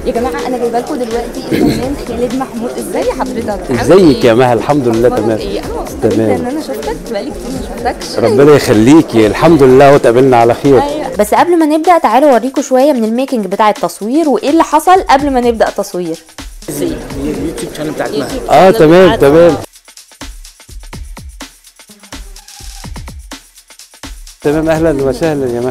يا جماعه انا جايبه لكم دلوقتي الفنان خالد محمود ازاي حضرتك عامل ازيك إيه؟ يا مها الحمد لله أخبارك تمام ايه انا مبسوطه تمام. جدا ان انا شفتك بقالي كتير ما شفتكش ربنا يخليكي الحمد لله وتقابلنا على خير أيوة. بس قبل ما نبدا تعالوا اوريكم شويه من الميكنج بتاع التصوير وايه اللي حصل قبل ما نبدا تصوير اليوتيوب شانل بتاعت مها اه تمام تمام تمام اهلا وسهلا يا مها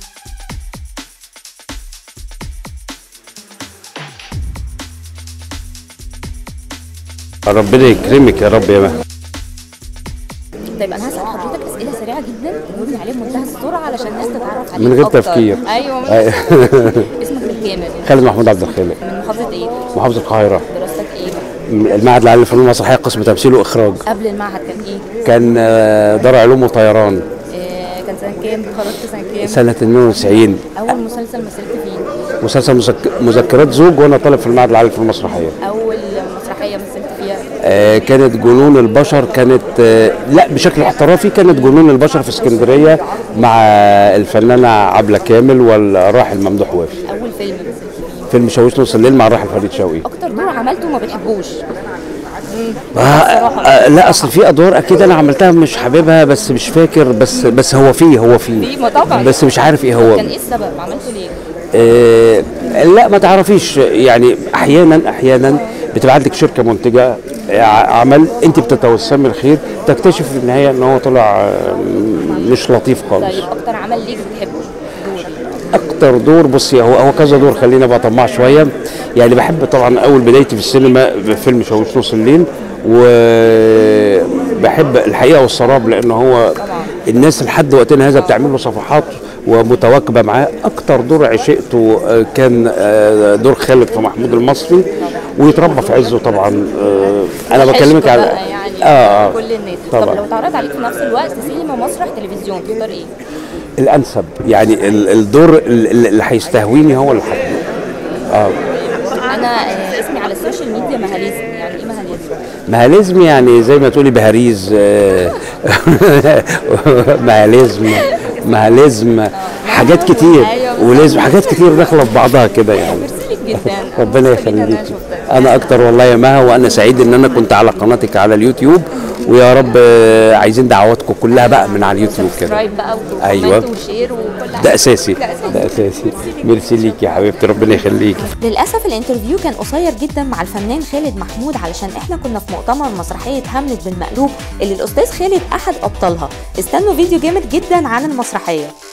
ربنا يكرمك يا رب يا مها طيب انا هسال حضرتك اسئله سريعه جدا تجاوبني عليها بمنتهى السرعه علشان الناس تتعرف عليك من غير أكتر. تفكير. ايوه من أيوة. اسمك بالكامل خالد محمود عبد الخالق من محافظه ايه محافظه القاهره دراستك ايه المعهد العالي للفنون المسرحيه قسم تمثيل واخراج قبل المعهد كان ايه كان آه، دار علوم وطيران آه، كان سنه كام خرجت سنه كام سنه 92 اول مسلسل مثلت فيه مسلسل مذك- مذكرات زوج وانا طالب في المعهد العالي للفنون المسرحيه اول مسرحيه مثلت فيها آه، كانت جنون البشر كانت آه، لا بشكل احترافي كانت جنون البشر في اسكندريه مع الفنانه عبله كامل والراحل ممدوح وافي اول فيلم مثلت فيه فيلم شاويش نص الليل مع الراحل فريد شوقي اكتر دور عملته ما بتحبوش آه آه لا اصل في ادوار اكيد انا عملتها مش حاببها بس مش فاكر بس بس هو فيه هو فيه في ما طبعا بس مش عارف ايه هو كان ايه السبب عملته ليه آه لا ما تعرفيش يعني احيانا احيانا بتبقى عندك شركه منتجه آه، عمل انت بتتوسمي الخير تكتشف في النهايه ان هو طلع آه، مش لطيف خالص طيب اكتر عمل ليك بتحبه دور اكتر دور بصي هو هو كذا دور خلينا بقى طماع شويه يعني بحب طبعا اول بدايتي في السينما بفيلم شاويش نص الليل وبحب الحقيقه والسراب لان هو الناس لحد وقتنا هذا بتعمل له صفحات ومتواكبه معاه اكتر دور عشقته آه، كان آه، دور خالد في محمود المصري ويتربى في عزه طبعا آه، انا بكلمك عشق على بقى يعني اه كل الناس طبعا. طب لو اتعرض عليك في نفس الوقت سينما مسرح تلفزيون تختار ايه الانسب يعني ال- الدور ال- اللي هيستهويني هو اللي هاخده اه انا آه، اسمي على السوشيال ميديا مهاليزم يعني ايه مهاليزم مهاليزم يعني زي ما تقولي بهاريز آه، مهاليزم مهاليزم حاجات كتير أيوة. ولازم حاجات كتير داخله في بعضها كده يعني ميرسي لك جدا ربنا مبسوطة جداً إن أنا يخليك شفتك. انا اكتر والله يا مها وانا سعيد ان انا كنت على قناتك على اليوتيوب ويا رب آه، عايزين دعواتكم كلها بقى من على اليوتيوب كده سبسكرايب بقى وكومنت أيوة. وشير وكل حاجه ده اساسي ده أساسي. ده اساسي ميرسي ليك يا حبيبتي ربنا يخليكي للاسف الانترفيو كان قصير جدا مع الفنان خالد محمود علشان احنا كنا في مؤتمر مسرحيه هاملت بالمقلوب اللي الاستاذ خالد احد ابطالها استنوا فيديو جامد جدا عن المسرحيه